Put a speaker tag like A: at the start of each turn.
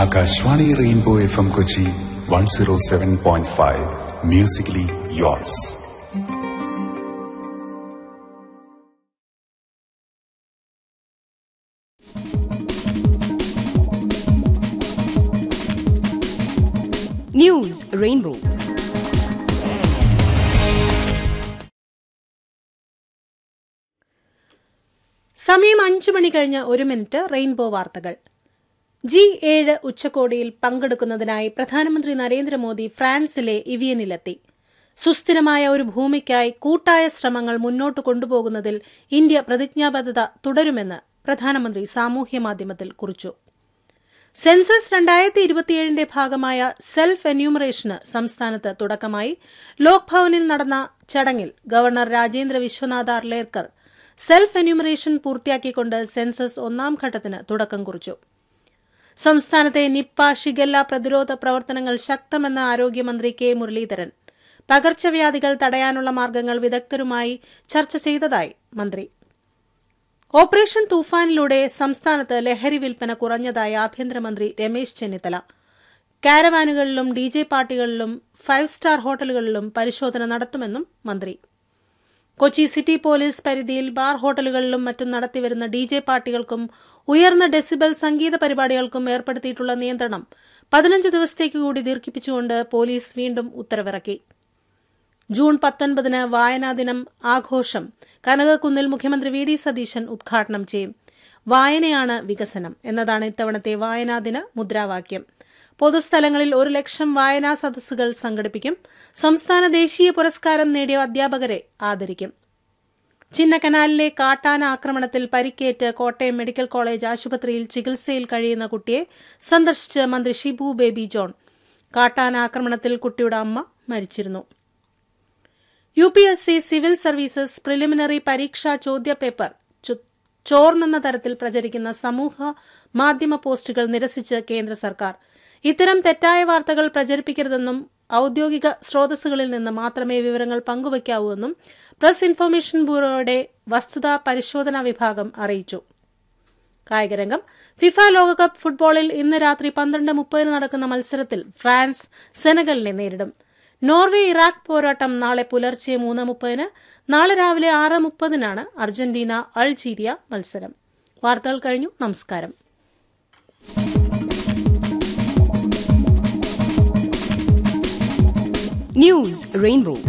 A: Akashvani rainbow F M Kochi one zero seven point five musically yours
B: News Rainbow.
C: സമയം അഞ്ചു മണി കഴിഞ്ഞ് ഒരു minute rainbow വാർത്തകൾ G ഏഴ് ഉച്ചകോടിയിൽ പങ്കെടുക്കുന്നതിനായി പ്രധാനമന്ത്രി നരേന്ദ്രമോദി ഫ്രാൻസിലെ ഇവിയനിലെത്തി സുസ്ഥിരമായ ഒരു ഭൂമിക്കായി കൂട്ടായ ശ്രമങ്ങൾ മുന്നോട്ട് കൊണ്ടുപോകുന്നതിൽ ഇന്ത്യ പ്രതിജ്ഞാബദ്ധത തുടരുമെന്ന് പ്രധാനമന്ത്രി സാമൂഹ്യമാധ്യമത്തിൽ കുറിച്ചു സെൻസസ് രണ്ടായിരത്തി ഇരുപത്തിയേഴിന്റെ ഭാഗമായ സെൽഫ് എന്യൂമറേഷന് സംസ്ഥാനത്ത് തുടക്കമായി ലോക് ഭവനിൽ നടന്ന ചടങ്ങിൽ governor Rajendra Vishwanath Arlekar self enumeration പൂർത്തിയാക്കിക്കൊണ്ട് സെൻസസ് ഒന്നാം ഘട്ടത്തിന് തുടക്കം കുറിച്ചു സംസ്ഥാനത്തെ നിപ്പ ഷിഗല്ല പ്രതിരോധ പ്രവർത്തനങ്ങൾ ശക്തമെന്ന ആരോഗ്യമന്ത്രി കെ മുരളീധരൻ പകർച്ചവ്യാധികൾ തടയാനുള്ള മാർഗങ്ങൾ വിദഗ്ധരുമായി ചർച്ച ചെയ്തതായി മന്ത്രി ഓപ്പറേഷൻ തൂഫാനിലൂടെ സംസ്ഥാനത്ത് ലഹരി വിൽപ്പന കുറഞ്ഞതായി ആഭ്യന്തരമന്ത്രി രമേശ് ചെന്നിത്തല കാരവാനുകളിലും ഡി ജെ പാർട്ടികളിലും ഫൈവ് സ്റ്റാർ ഹോട്ടലുകളിലും പരിശോധന നടത്തുമെന്നും മന്ത്രി കൊച്ചി സിറ്റി പോലീസ് പരിധിയിൽ ബാർ ഹോട്ടലുകളിലും മറ്റും നടത്തിവരുന്ന ഡി ജെ പാർട്ടികൾക്കും ഉയർന്ന ഡെസിബൽ സംഗീത പരിപാടികൾക്കും ഏർപ്പെടുത്തിയിട്ടുള്ള നിയന്ത്രണം പതിനഞ്ച് ദിവസത്തേക്ക് കൂടി ദീർഘിപ്പിച്ചുകൊണ്ട് പോലീസ് വീണ്ടും ഉത്തരവിറക്കി ജൂൺ പത്തൊൻപതിന് വായനാ ദിനം ആഘോഷം കനകക്കുന്നിൽ മുഖ്യമന്ത്രി വി ഡി സതീശൻ ഉദ്ഘാടനം ചെയ്യും വായനയാണ് വികസനം എന്നതാണ് ഇത്തവണത്തെ വായനാ ദിന മുദ്രാവാക്യം പൊതുസ്ഥലങ്ങളിൽ ഒരു ലക്ഷം വായനാ സദസ്സുകൾ സംഘടിപ്പിക്കും സംസ്ഥാന ദേശീയ പുരസ്കാരം നേടിയ അധ്യാപകരെ ആദരിക്കും ചിന്നക്കനാലിലെ കാട്ടാന ആക്രമണത്തിൽ പരിക്കേറ്റ് കോട്ടയം മെഡിക്കൽ കോളേജ് ആശുപത്രിയിൽ ചികിത്സയിൽ കഴിയുന്ന കുട്ടിയെ സന്ദർശിച്ച് മന്ത്രി ഷിബു ബേബി ജോൺ കാട്ടാന ആക്രമണത്തിൽ കുട്ടിയുടെ അമ്മ മരിച്ചിരുന്നു U P S C civil services preliminary പരീക്ഷാ ചോദ്യപേപ്പർ ചോർന്നെന്ന തരത്തിൽ പ്രചരിക്കുന്ന സമൂഹ മാധ്യമ പോസ്റ്റുകൾ നിരസിച്ച് കേന്ദ്ര സർക്കാർ ഇത്തരം തെറ്റായ വാർത്തകൾ പ്രചരിപ്പിക്കരുതെന്നും ഔദ്യോഗിക സ്രോതസ്സുകളിൽ നിന്ന് മാത്രമേ വിവരങ്ങൾ പങ്കുവയ്ക്കാവൂ എന്നും പ്രസ് ഇൻഫർമേഷൻ ബ്യൂറോയുടെ വസ്തുതാ പരിശോധനാ വിഭാഗം അറിയിച്ചു കായികരംഗം ഫിഫ ലോകകപ്പ് ഫുട്ബോളിൽ ഇന്ന് രാത്രി പന്ത്രണ്ട് മുപ്പതിന് നടക്കുന്ന മത്സരത്തിൽ ഫ്രാൻസ് സെനഗലിനെ നേരിടും നോർവേ ഇറാഖ് പോരാട്ടം നാളെ പുലർച്ചെ മൂന്ന് മുപ്പതിന് നാളെ രാവിലെ ആറ് മുപ്പതിനാണ് അർജന്റീന അൾജീരിയ മത്സരം വാർത്തകൾ കഴിഞ്ഞു നമസ്കാരം
B: News Rainbow.